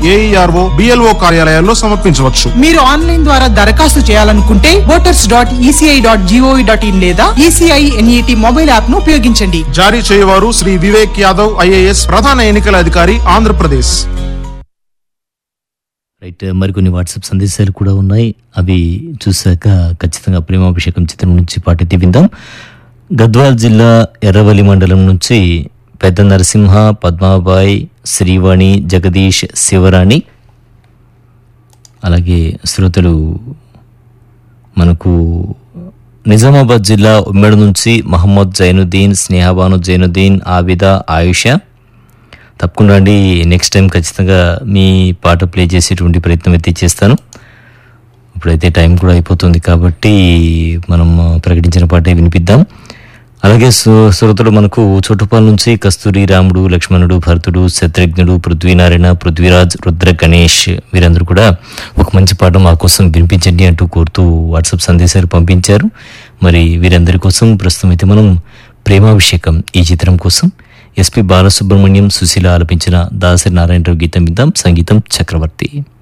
AERO BLO కార్యాలయాల్లో సమర్పించవచ్చు మీరు ఆన్లైన్ ద్వారా దరఖాస్తు చేయాలనుకుంటే voters dot E C I dot G O V dot in లేదా ఈసీఐ ఎన్ఈటి మొబైల్ యాప్ ను ఉపయోగించండి జారీ చేయవారు శ్రీ వివేక్ యాదవ్ ఐఏఎస్ ప్రధాన ఎన్నికల అధికారి ఆంధ్రప్రదేశ్ రైట్ మరికొన్ని వాట్సాప్ సందేశాలు కూడా ఉన్నాయి అవి చూశాక ఖచ్చితంగా ప్రేమాభిషేకం చిత్రం నుంచి పాటైతే విందాం గద్వాల్ జిల్లా ఎర్రవల్లి మండలం నుంచి పెద్ద నరసింహ పద్మాబాయ్ శ్రీవాణి జగదీష్ శివరాణి అలాగే శ్రోతలు మనకు నిజామాబాద్ జిల్లా ఉమ్మడి నుంచి మహమ్మద్ జైనుద్దీన్ స్నేహబాను జైనుద్దీన్ ఆబిద ఆయుష తప్పకుండా అండి నెక్స్ట్ టైం ఖచ్చితంగా మీ పాట ప్లే చేసేటువంటి ప్రయత్నం అయితే చేస్తాను ఇప్పుడైతే టైం కూడా అయిపోతుంది కాబట్టి మనం ప్రకటించిన పాటే వినిపిద్దాం అలాగే శ్రో- శ్రోతలు మనకు చోటుపాల నుంచి కస్తూరి రాముడు లక్ష్మణుడు భరతుడు శత్రుఘ్నుడు పృథ్వీనారాయణ పృథ్వీరాజ్ రుద్ర గణేష్ వీరందరూ కూడా ఒక మంచి పాట మా కోసం వినిపించండి అంటూ కోరుతూ వాట్సాప్ సందేశాలు పంపించారు మరి వీరందరి కోసం ప్రస్తుతం అయితే మనం ప్రేమాభిషేకం ఈ చిత్రం కోసం ఎస్పి బాలసుబ్రహ్మణ్యం సుశీల ఆలపించిన దాసరి నారాయణరావు గీతం విద్దాం సంగీతం చక్రవర్తి